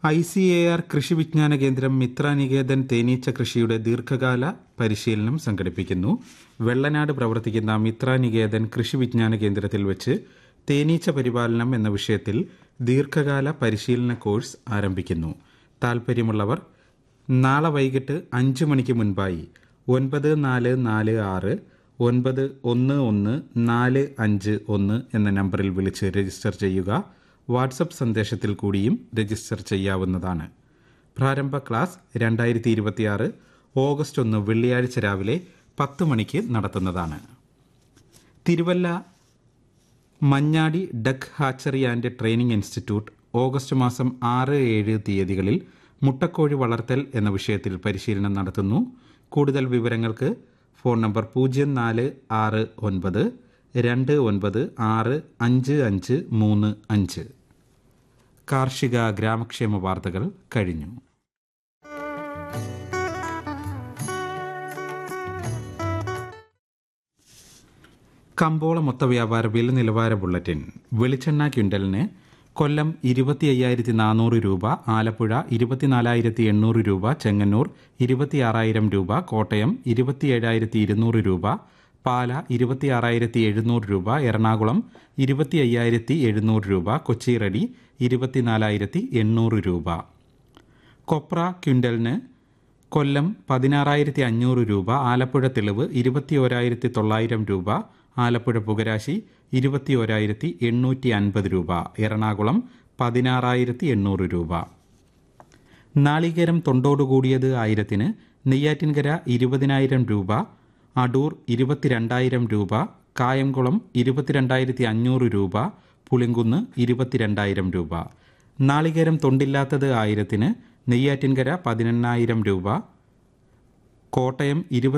I C A R കൃഷി വിജ്ഞാന കേന്ദ്രം മിത്രനികേതൻ തേനീച്ച കൃഷിയുടെ ദീർഘകാല പരിശീലനം സംഘടിപ്പിക്കുന്നു വെള്ളനാട് പ്രവർത്തിക്കുന്ന മിത്രനികേതൻ കൃഷി വിജ്ഞാന കേന്ദ്രത്തിൽ വെച്ച് തേനീച്ച പരിപാലനം എന്ന വിഷയത്തിൽ ദീർഘകാല പരിശീലന കോഴ്സ് ആരംഭിക്കുന്നു താൽപ്പര്യമുള്ളവർ നാളെ വൈകിട്ട് അഞ്ച് മണിക്ക് മുൻപായി ഒൻപത് നാല് നാല് ആറ് ഒൻപത് ഒന്ന് ഒന്ന് നാല് അഞ്ച് ഒന്ന് എന്ന നമ്പറിൽ വിളിച്ച് രജിസ്റ്റർ ചെയ്യുക വാട്സപ്പ് സന്ദേശത്തിൽ കൂടിയും രജിസ്റ്റർ ചെയ്യാവുന്നതാണ് പ്രാരംഭ ക്ലാസ് രണ്ടായിരത്തി ഇരുപത്തിയാറ് ഓഗസ്റ്റ് ഒന്ന് വെള്ളിയാഴ്ച രാവിലെ പത്ത് മണിക്ക് നടത്തുന്നതാണ് Thiruvalla Manjadi duck hatchery and training institute August മാസം ആറ് ഏഴ് തീയതികളിൽ മുട്ടക്കോഴി വളർത്തൽ എന്ന വിഷയത്തിൽ പരിശീലനം നടത്തുന്നു കൂടുതൽ വിവരങ്ങൾക്ക് ഫോൺ നമ്പർ പൂജ്യം നാല് ആറ് ഒൻപത് രണ്ട് ഒൻപത് ആറ് അഞ്ച് അഞ്ച് മൂന്ന് അഞ്ച് കാർഷിക ഗ്രാമക്ഷേമ വാർത്തകൾ കഴിഞ്ഞു കമ്പോള മൊത്ത വ്യാപാര വില നിലവാര ബുള്ളറ്റിൻ വെളിച്ചെണ്ണ ക്വിൻ്റലിന് കൊല്ലം ഇരുപത്തി അയ്യായിരത്തി നാനൂറ് രൂപ ആലപ്പുഴ ഇരുപത്തിനാലായിരത്തി എണ്ണൂറ് രൂപ ചെങ്ങന്നൂർ ഇരുപത്തിയാറായിരം രൂപ കോട്ടയം ഇരുപത്തിയേഴായിരത്തി ഇരുന്നൂറ് രൂപ പാല ഇരുപത്തിയാറായിരത്തി എഴുന്നൂറ് രൂപ എറണാകുളം ഇരുപത്തി അയ്യായിരത്തി എഴുന്നൂറ് രൂപ കൊച്ചിറടി ഇരുപത്തിനാലായിരത്തി എണ്ണൂറ് രൂപ കൊപ്ര ക്വിൻ്റലിന് കൊല്ലം പതിനാറായിരത്തി അഞ്ഞൂറ് രൂപ ആലപ്പുഴ തെളിവ് ഇരുപത്തി ഓരായിരത്തി തൊള്ളായിരം രൂപ ആലപ്പുഴ പുകരാശി ഇരുപത്തി ഓരായിരത്തി എണ്ണൂറ്റി അൻപത് രൂപ എറണാകുളം പതിനാറായിരത്തി എണ്ണൂറ് രൂപ നാളികേരം തൊണ്ടോടുകൂടിയത് ആയിരത്തിന് നെയ്യാറ്റിൻകര ഇരുപതിനായിരം രൂപ അടൂർ ഇരുപത്തിരണ്ടായിരം രൂപ കായംകുളം ഇരുപത്തിരണ്ടായിരത്തി അഞ്ഞൂറ് രൂപ പുളിങ്കുന്ന് ഇരുപത്തിരണ്ടായിരം രൂപ നാളികേരം തൊണ്ടില്ലാത്തത് ആയിരത്തിന് നെയ്യാറ്റിൻകര പതിനെണ്ണായിരം രൂപ കോട്ടയം ഇരുപത്തി